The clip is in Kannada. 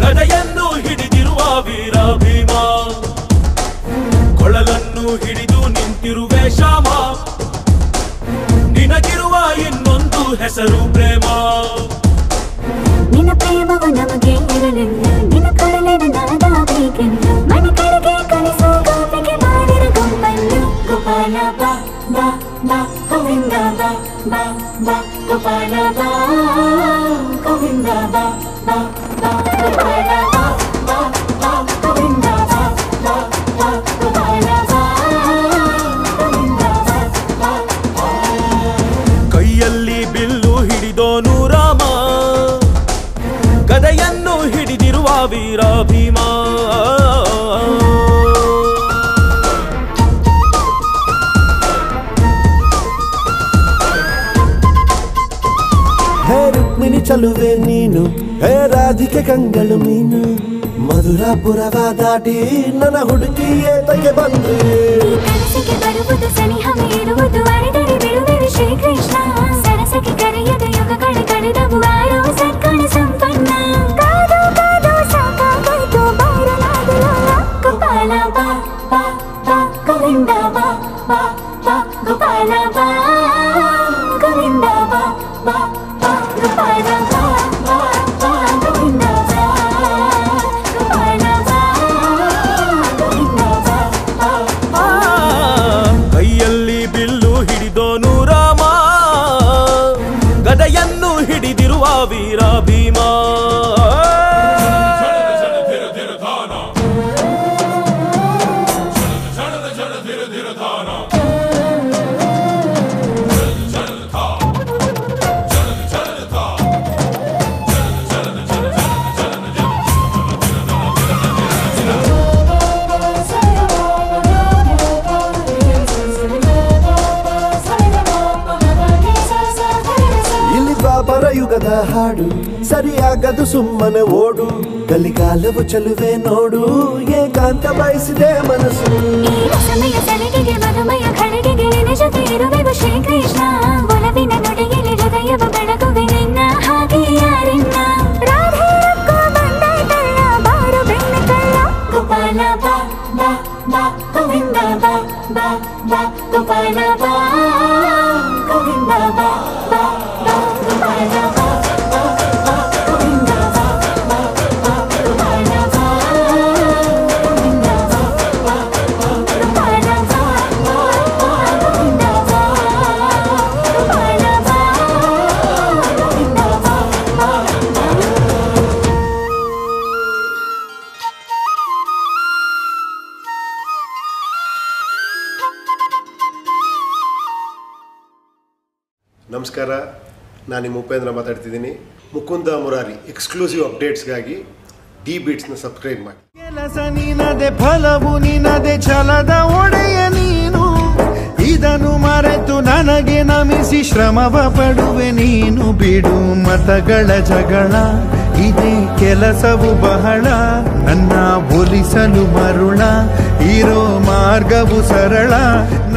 ಗದೆಯನ್ನು ಹಿಡಿದಿರುವ ವೀರ ಭೀಮ ಕೊಳಲನ್ನು ಹಿಡಿದು ನಿಂತಿರುವೆ ಶ್ಯಾಮ ನಿನಗಿರುವ ಇನ್ನೊಂದು ಹೆಸರು ಪ್ರೇಮ ನಿನ್ನ ಪ್ರೇಮವು ನಮಗೆ ಇರಲಿಲ್ಲ ನಿನ್ನ ಕೊರಳಿನ ನಾದ ಬೇಕೆಂದು ಮನೆ ಕಡೆಗೆ ಕಳಿಸೋ ಗೋಪಿಗೆ ಮಾಡಿರ ಗುಂಪನ್ನು ಗೋಪಾಲ ಬಾ ಬಾ ಬಾ ಗೋವಿಂದ ಬಾ ಬಾ ಬಾ ಗೋಪಾಲ ಬಾ ಗೋವಿಂದ ಬಾ ಬಾ ಬಾ ಗೋಪಾಲ ಬಾ ಬಾ ಬಾ ಗೋವಿಂದ ಬಾ ಬಾ ಬಾ ಗೋಪಾಲ ಬಾ ಗೋವಿಂದ ಬಾ ಬಾ ಕೈಯಲ್ಲಿ ಬಿಲ್ಲು ಹಿಡಿದೋನು ರಾಮ ಗದೆಯನ್ನು ಹಿಡಿದಿರುವ ವೀರ ಭೀಮ ಹೇ ರುಕ್ಮಿಣಿ ಚಲುವೆ ನೀನು ಹೇ ರಾಧಿಕೆ ಕಂಗಳು ಮೀನು ಮಧುರಾಪುರವ ದಾಟಿ ನನ್ನ ಹುಡುಕಿ ಏತಕ್ಕೆ ಬಂದ್ರೆ ಈ ಕನಸಿಗೆ ಬರುವುದು ಸನಿಹ ಮೀರುವುದು ಅಡೆದರೆ ಬಿಡುವೆವು ಶ್ರೀಕೃಷ್ಣ ಸರಸಕ್ಕೆ ಕರೆಯದ ಯುಗಗಳ ಕಳೆದವು ಆಡೋ ಸಕ್ಕಣ ಸಂಪನ್ನ ಕಾದು ಕಾದು ಸಾಕಾಗೋಯ್ತು ಬಾರಲಾಗಲ ಗೋಪಾಲ ಬಾ ಬಾ ಬಾ ಗೋವಿಂದ ಬಾ ಬಾ ಬಾ ಗೋಪಾಲ ಬಾ ಗೋವಿಂದ ಬಾ ಬಾ ಬಾ ಗೋಪಾಲ ಬಾ ಬಾ ಬಾ ಗೋವಿಂದ ಬಾ ಗೋಪಾಲ ಬಾ ಗೋವಿಂದ ಬಾ ಬಾ ಆ, ಕೈಯಲ್ಲಿ ಬಿಲ್ಲು ಹಿಡಿದೋನು ರಾಮ ಗದೆಯನ್ನು ಹಿಡಿದಿರುವ ವೀರ ಭೀಮ ಇಲ್ಲಿ ದ್ವಾಪರ ಯುಗದ ಹಾಡು ಸರಿಯಾಗದು ಸುಮ್ಮನೆ ಓಡು ಕಲಿಕಾಲವು ಚಲುವೆ ನೋಡು ಏಕಾಂತ ಬಯಸಿದೆ ಮನಸ್ಸು ಈ ರಸಮಯ ಸಲಿಗೆಗೆ ಮಧುಮಯ ಖಳಿಗೆಗೆ ನಿನ್ನ ಜೊತೆ ಇರುವೆವು ಶ್ರೀಕೃಷ್ಣ ಒಲವಿನ ನುಡಿಯಲ್ಲಿ ಹೃದಯವ ಬೆಳಗುವೆ ನಿನ್ನ ಹಾಗೆ ಯಾರಿನ್ನ ರಾಧೆ ರೊಕ್ಕ ಬಂದಾಯ್ತಲ್ಲ ಬಾರು ಬೆಣ್ಣ ಕಳ್ಳ ಗೋಪಾಲ ಬಾ ಬಾ ಬಾ ಗೋವಿಂದ ಬಾ ಬಾ ಬಾ ಗೋಪಾಲ ಬಾ ಗೋವಿಂದ ಬಾ ಬಾ ಬಾ ಗೋಪಾಲ ಬಾ ಬಾ ಬಾ ಗೋವಿಂದ ಬಾ ಬಾ ಬಾ ಗೋಪಾಲ ಬಾ ಗೋವಿಂದ ಬಾ ಬಾ ಬಾ ಗೋಪಾಲ ಬಾ ಬಾ ಬಾ ಗೋವಿಂದ ಬಾ ಗೋಪಾಲ ಬಾ ಗೋವಿಂದ ಬಾ ಬಾ ಬಾ ನಮಸ್ಕಾರ ನಾನು ನಿಮ್ಮ ಉಪೇಂದ್ರ ಮಾತಾಡ್ತಿದ್ದೀನಿ ಮುಕುಂದ ಮುರಾರಿ ಎಕ್ಸ್ಕ್ಲೂಸಿವ್ ಅಪ್ಡೇಟ್ಸ್ಗಾಗಿ ಡಿ ಬೀಟ್ಸ್ನ ಸಬ್ಸ್ಕ್ರೈಬ್ ಮಾಡಿ ಕೆಲಸ ನಿನದೆ ಫಲವು ನಿನದೆ ಛಲದ ಒಡೆಯ ನೀನು ಇದನ್ನು ಮರೆತು ನನಗೆ ನಮಿಸಿ ಶ್ರಮವ ಪಡುವೆ ನೀನು ಬಿಡು ಮತಗಳ ಜಗಳ ಇದೇ ಕೆಲಸವು ಬಹಳ ನನ್ನ ಒಲಿಸಲು ಮರುಳ ಇರೋ ಮಾರ್ಗವು ಸರಳ